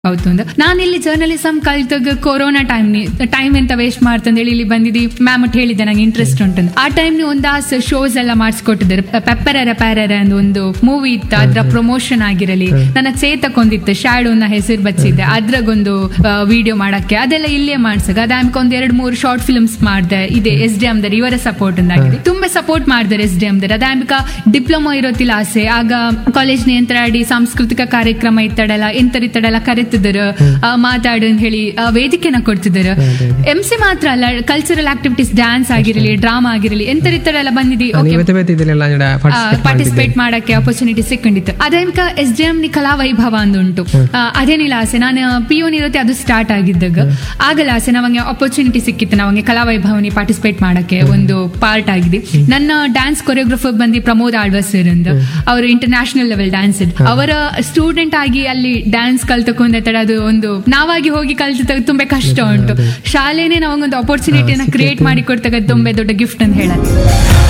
ಹೌದು ಅಂತ ನಾನು ಇಲ್ಲಿ ಜರ್ನಲಿಸಮ್ ಕಲ್ತಾಗ ಕೊರೋನಾ ಟೈಮ್ ಟೈಮ್ ಎಂತ ವೇಸ್ಟ್ ಮಾಡ್ತಂದೇಳಿ ಇಲ್ಲಿ ಬಂದಿದ್ದು ಮ್ಯಾಮ್ ಒಟ್ಟು ಹೇಳಿದ್ದೆ ನಂಗೆ ಇಂಟ್ರೆಸ್ಟ್ ಉಂಟಂತ ಆ ಟೈಮ್ ಒಂದಾಸ್ ಶೋಸ್ ಎಲ್ಲ ಮಾಡಿಸ್ಕೊಟ್ಟಿದ್ದಾರೆ ಪೆಪ್ಪರರ ಪ್ಯಾರರ ಅಂತ ಒಂದು ಮೂವಿ ಇತ್ತು ಅದ್ರ ಪ್ರಮೋಷನ್ ಆಗಿರಲಿ ನನ್ನ ಚೇತಕ್ಕೊಂದಿತ್ತು ಶ್ಯಾಡೋ ನ ಹೆಸರು ಬಚ್ಚಿದ್ದೆ ಅದ್ರಾಗೊಂದು ವಿಡಿಯೋ ಮಾಡಕ್ಕೆ ಅದೆಲ್ಲ ಇಲ್ಲೇ ಮಾಡ್ಸಕ ಅದಾಮ್ಕ ಒಂದ್ ಎರಡ್ ಮೂರು ಶಾರ್ಟ್ ಫಿಲ್ಮ್ಸ್ ಮಾಡಿದೆ ಇದೆ ಎಸ್ ಡಿ ಎಮ್ದರ್ ಇವರ ಸಪೋರ್ಟ್ ಆಗಿದೆ ತುಂಬಾ ಸಪೋರ್ಟ್ ಮಾಡಿದ್ದಾರೆ ಎಸ್ ಡಿ ಎಮ್ದರ್ ಅದಾಮ್ಕ ಡಿಪ್ಲೊಮಾ ಇರೋತಿಲ್ಲ ಆಸೆ ಆಗ ಕಾಲೇಜ್ ನಿಯಂತ್ರಾಡಿ ಸಾಂಸ್ಕೃತಿಕ ಕಾರ್ಯಕ್ರಮ ಇತ್ತಡಲ್ಲ ಎಂತರ ಇತ್ತಡಲ್ಲ ಕರೆತಿದ್ರು ಮಾತಾಡು ಅಂತ ಹೇಳಿ ಆ, ವೇದಿಕೆನ ಕೊಡ್ತಿದ್ರು ಎಂ ಸಿ ಮಾತ್ರ ಅಲ್ಲ ಕಲ್ಚರಲ್ ಆಕ್ಟಿವಿಟೀಸ್ ಡ್ಯಾನ್ಸ್ ಆಗಿರಲಿ ಡ್ರಾಮಾ ಆಗಿರಲಿ ಎಂತರ ಇತ್ತಡೆಲ್ಲ ಬಂದಿದ್ದು ಓಕೆ ನೀವತ್ತೆ ಬೇತಿದ್ದಿಲ್ಲ ಪಾರ್ಟಿಸಿಪೇಟ್ ಮಾಡಕ್ಕೆ ಅಪರ್ಚುನಿಟಿ ಸಿಕ್ಕೊಂಡಿತ್ತು ಅದೇನ್ಕ ಎಸ್ ಡಿ ಎಂ ನಿ ಕಲಾ ವೈಭವ ಅಂದುಂಟು ಆ, ಅದೇನಿಲ್ಲ ಆಸೆ ನಾನು ಪಿ ಯು ಇರುತ್ತೆ ಅದು ಸ್ಟಾರ್ಟ್ ಆಗಿದ್ದಾಗ ಆಗಲ್ಲ ಆಸೆ ನಮಗೆ ಅಪರ್ಚುನಿಟಿ ಸಿಕ್ಕಿತ್ತು ನಮಗೆ ಕಲಾ ವೈಭವನಿ ಪಾರ್ಟಿಸಿಪೇಟ್ ಮಾಡಕ್ಕೆ ಒಂದು ಪಾರ್ಟ್ ಆಗಿದೆ ನನ್ನ ಡ್ಯಾನ್ಸ್ ಕೊರಿಯೋಗ್ರಫರ್ ಬಂದು ಪ್ರಮೋದ್ ಆಳ್ವ ಸರ್ ಅಂತ ಅವರು ಇಂಟರ್ನ್ಯಾಷನಲ್ ಲೆವೆಲ್ ಡ್ಯಾನ್ಸ್ ಅವರ ಸ್ಟೂಡೆಂಟ್ ಆಗಿ ಅಲ್ಲಿ ಡ್ಯಾನ್ಸ್ ಕಲ್ತಕೊಂಡ ತಡ ಅದು ಒಂದು ನಾವಾಗಿ ಹೋಗಿ ಕಲ್ತ ತುಂಬಾ ಕಷ್ಟ ಉಂಟು ಶಾಲೆನೇ ನಮಗೊಂದು ಅಪರ್ಚುನಿಟಿನ ಕ್ರಿಯೇಟ್ ಮಾಡಿ ಕೊಡ್ತಕ್ಕ ತುಂಬಾ ದೊಡ್ಡ ಗಿಫ್ಟ್ ಅಂತ ಹೇಳತ್ತೆ